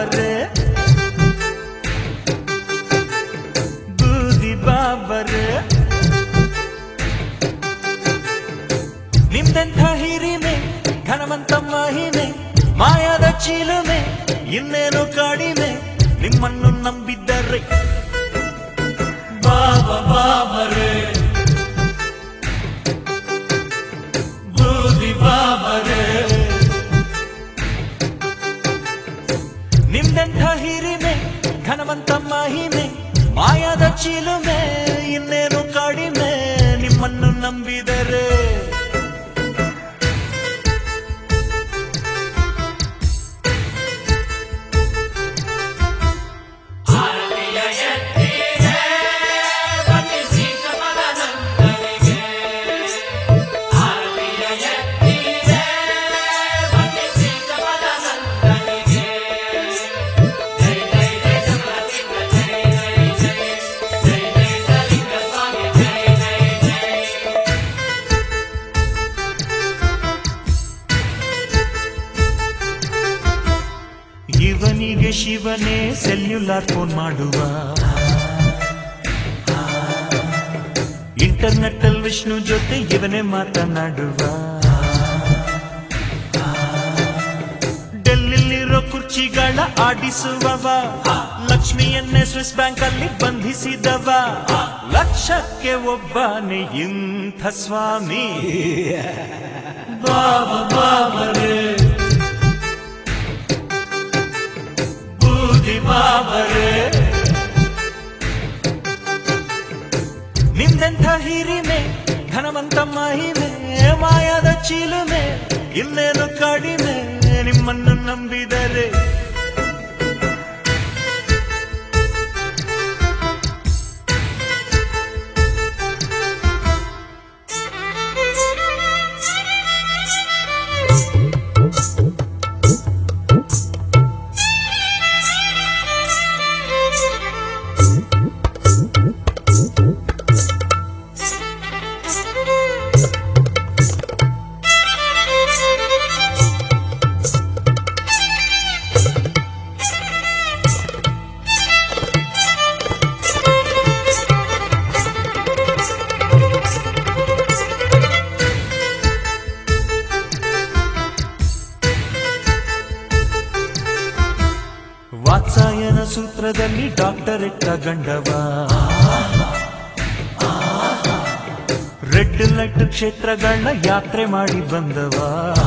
ಬಾಬರೆ ಬೂದಿ ಬಾಬರೆ ನಿಮ್ದೆಂಥ ಹಿರಿಮೆ ಘನವಂತ ಮಹಿಮೆ ಮಾಯದ ಚೀಲುಮೆ ಇನ್ನೇನು ಕಡಿಮೆ ನಿಮ್ಮನ್ನು ನಂಬಿದ್ದರೆ ಬಾಬಾ ಬಾಬರೆ ಬೂದಿ ಬಾಬರೆ ನಿಮ್ದೆಂಥ ಹಿರಿಮೆ ಘನವಂತ ಮಹಿಮೆ ಮಾಯದ ಚೀಲುಮೆ ಇನ್ನೇನು ಕಡಿಮೆ ನಿಮ್ಮನ್ನು ನಂಬಿದರೆ ಇವನಿಗೆ ಶಿವನೇ ಸೆಲ್ಯುಲಾರ್ ಫೋನ್ ಮಾಡುವ ಇಂಟರ್ನೆಟ್ ಅಲ್ಲಿ ವಿಷ್ಣು ಜೊತೆ ಇವನೇ ಮಾತನಾಡುವ ಡೆಲ್ಲಿಲಿರೋ ಕುರ್ಚಿಗಳ ಆಡಿಸುವವ ಲಕ್ಷ್ಮಿಯನ್ನೇ ಸ್ವಿಸ್ ಬ್ಯಾಂಕ್ ಅಲ್ಲಿ ಬಂಧಿಸಿದವ ಲಕ್ಷಕ್ಕೆ ಒಬ್ಬನೇ ಇಂಥ ಸ್ವಾಮಿ ಬಾಬಾ ಬಾಬರೇ ಬೂದಿ ಬಾಬರೆ ನಿಮ್ದೆಂಥ ಹಿರಿಮೆ ಘನವಂತ ಮಹಿಮೆ ಮಾಯದ ಚೀಲುಮೆ ಇನ್ನೇನು ಕಡಿಮೆ ನಿಮ್ಮನ್ನು ನಂಬಿದರೆ ವಾತ್ಸಾಯನ ಸೂತ್ರದಲ್ಲಿ ಡಾಕ್ಟರೇಟ್ ತಗಂಡವ ರೆಡ್ ಲೈಟ್ ಕ್ಷೇತ್ರಗಳನ್ನ ಯಾತ್ರೆ ಮಾಡಿ ಬಂದವ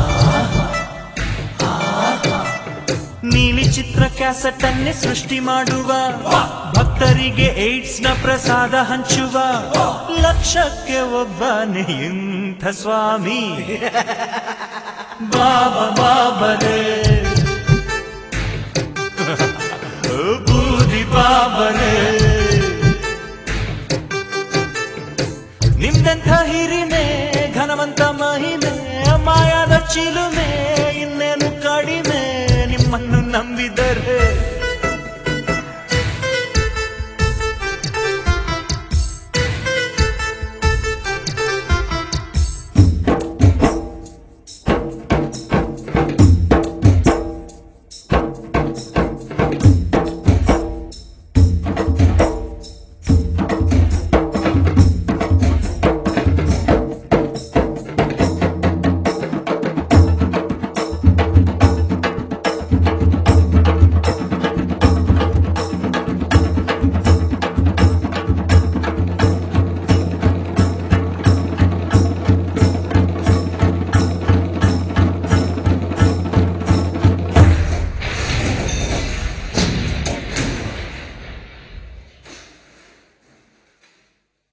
ನೀಲಿ ಚಿತ್ರ ಕ್ಯಾಸೆಟ್ ಅನ್ನೇ ಸೃಷ್ಟಿ ಮಾಡುವ ಭಕ್ತರಿಗೆ ಏಡ್ಸ್ ನ ಪ್ರಸಾದ ಹಂಚುವ ಲಕ್ಷಕ್ಕೆ ಒಬ್ಬನೇ ಇಂಥ ಸ್ವಾಮಿ ಬಾಬಾ ಬಾಬರೇ ಬೂದಿ ಬಾಬರೇ ನಿಮ್ದೆಂಥ ಹಿರಿಮೆ ಘನವಂತ ಮಹಿಮೆ ಮಾಯಾದ ಚಿಲುಮೆ ಇನ್ನೇನು ಕಡಿಮೆ ನಿಮ್ಮನ್ನು ನಂಬಿದರೆ